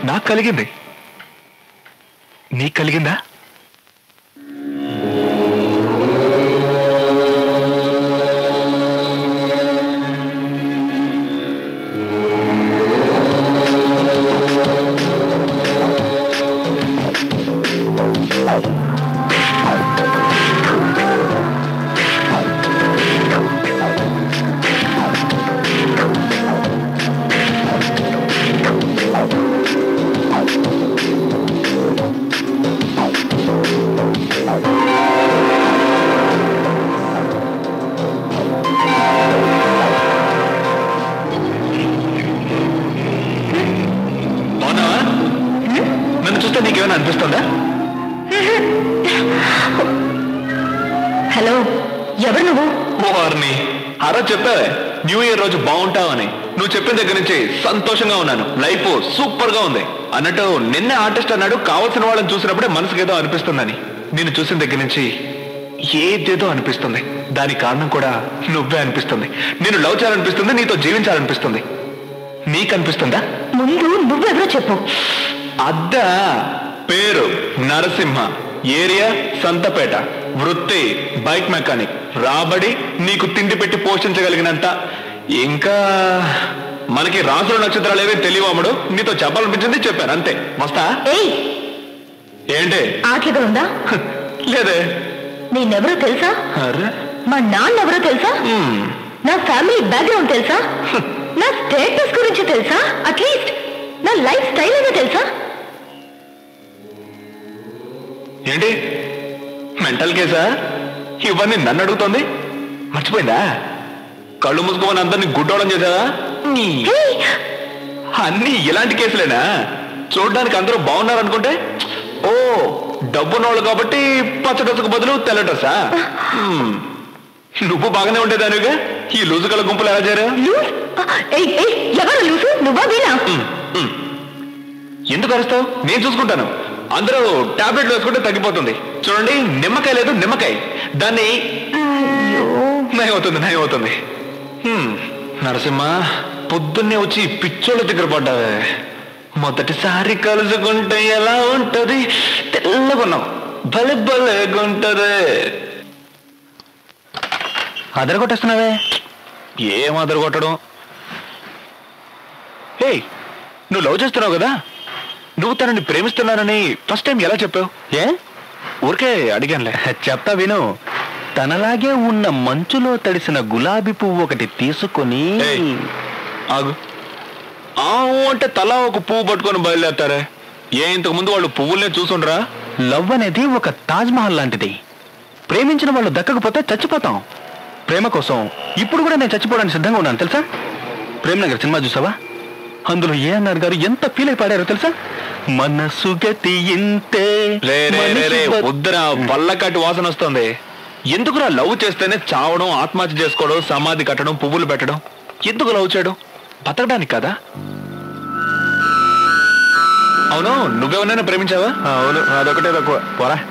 నాకు కలిగింది నీకు కలిగిందా బాగున్నావా నన్ను చూస్తే నీకేమైనా అనిపిస్తుందా హలో ఎవరు నువ్వు వారిని ఆ రోజు చెప్పావే న్యూ ఇయర్ రోజు బాగుంటావని నువ్వు చెప్పిన దగ్గర నుంచి సంతోషంగా ఉన్నాను లైఫ్ సూపర్ గా ఉంది అన్నట్టు నిన్నే ఆర్టిస్ట్ అన్నాడు కావాల్సిన వాళ్ళని చూసినప్పుడే మనసుకి ఏదో అనిపిస్తుందని నేను చూసిన దగ్గర నుంచి ఏదేదో అనిపిస్తుంది దానికి కారణం కూడా నువ్వే అనిపిస్తుంది నేను లవ్ చేయాలనిపిస్తుంది నీతో జీవించాలనిపిస్తుంది నీకు అనిపిస్తుందా ముందు నువ్వెవరో చెప్పు అద్దా పేరు నరసింహ ఏరియా సంతపేట వృత్తి బైక్ మెకానిక్ రాబడి నీకు తిండి పెట్టి పోషించగలిగినంత ఇంకా మనకి రాసుల నక్షత్రాలు ఏవే తెలియవమ్ముడు నీతో చెప్పాలనిపించింది చెప్పాను అంతే మస్తా ఏయ్ ఏంటి ఆటలుగా ఉందా లేదే నేనెవరో తెలుసా అరే మా నాన్న ఎవరో తెలుసా హ్మ్. నా ఫ్యామిలీ బ్యాక్గ్రౌండ్ తెలుసా నా స్టేటస్ గురించి తెలుసా అట్లీస్ట్ నా లైఫ్ స్టైల్ అయినా తెలుసా ఏంటి మెంటల్ కేసా ఇవన్నీ నన్ను అడుగుతోంది మర్చిపోయిందా కళ్ళు మూసుకోమని అందరినీ గుడ్డోళం చేసావా నీ ఏయ్, అన్ని ఇలాంటి కేసులేనా చూడడానికి అందరూ బాగున్నారు అనుకుంటే ఓ డబ్బున్నోళ్ళు కాబట్టి పచ్చ డ్రెస్కు బదులు తెల్ల డ్రెస్సా హ్మ్. నువ్వు బాగానే ఉండేదానిగా ఈ లూజు కల గుంపులు ఎలా చేరా లూస్ ఆ, ఏయ్, ఏయ్, ఎవరు లూసు నువ్వా వీణా ఎందుకు అరుస్తావు నేను చూసుకుంటాను అందరూ టాబ్లెట్లు వేసుకుంటే తగ్గిపోతుంది చూడండి నిమ్మకాయ లేదు నిమ్మకాయ దాన్ని అయ్యో నయం అవుతుంది నయం అవుతుంది హ్మ్. నరసింహ పొద్దున్నే వచ్చి ఈ పిచ్చోళ్ళ దగ్గర పడ్డావే మొదటిసారి కలుసుకుంటే ఎలా ఉంటది తెల్లగున్నావు భలే భలేగుంటది అదరగొట్టేస్తున్నావే ఏం అదరగొట్టడం ఏయ్ నువ్వు లవ్ చేస్తున్నావు కదా నువ్వు తనని ప్రేమిస్తున్నానని ఫస్ట్ టైం ఎలా చెప్పావు ఏ ఊరికే అడిగానులే చెప్తా విను తనలాగే ఉన్న మంచులో తడిసిన గులాబీ పువ్వు ఒకటి తీసుకొని ఏయ్. ఆగు ఆవు అంటే తలా ఒక పువ్వు పట్టుకొని బయలుదేరతారే ఏ ఇంతకు ముందు వాళ్ళు పువ్వుల్నే చూసుండ్రా లవ్ అనేది ఒక తాజ్ మహల్ లాంటిది ప్రేమించిన వాళ్ళు దక్కకపోతే చచ్చిపోతాం ప్రేమ కోసం ఇప్పుడు కూడా నేను చచ్చిపోవడానికి సిద్ధంగా ఉన్నాను తెలుసా ప్రేమ్ నగర్ సినిమా చూసావా అందులో ఏఎన్ఆర్ గారు ఎంత ఫీల్ అయి పాడారో తెలుసా మనసు గతి ఇంతే రే రే రే రే మనిషి బ- వద్దురా పల్లకట్టి వాసన వస్తుంది ఎందుకురా లవ్ చేస్తేనే చావడం ఆత్మహత్య చేసుకోవడం సమాధి కట్టడం పువ్వులు పెట్టడం ఎందుకు లవ్ చేయడం బతకడానికి కదా అవును నువ్వెవరైనా ప్రేమించావా అవును అదొకటే తక్కువ పోరా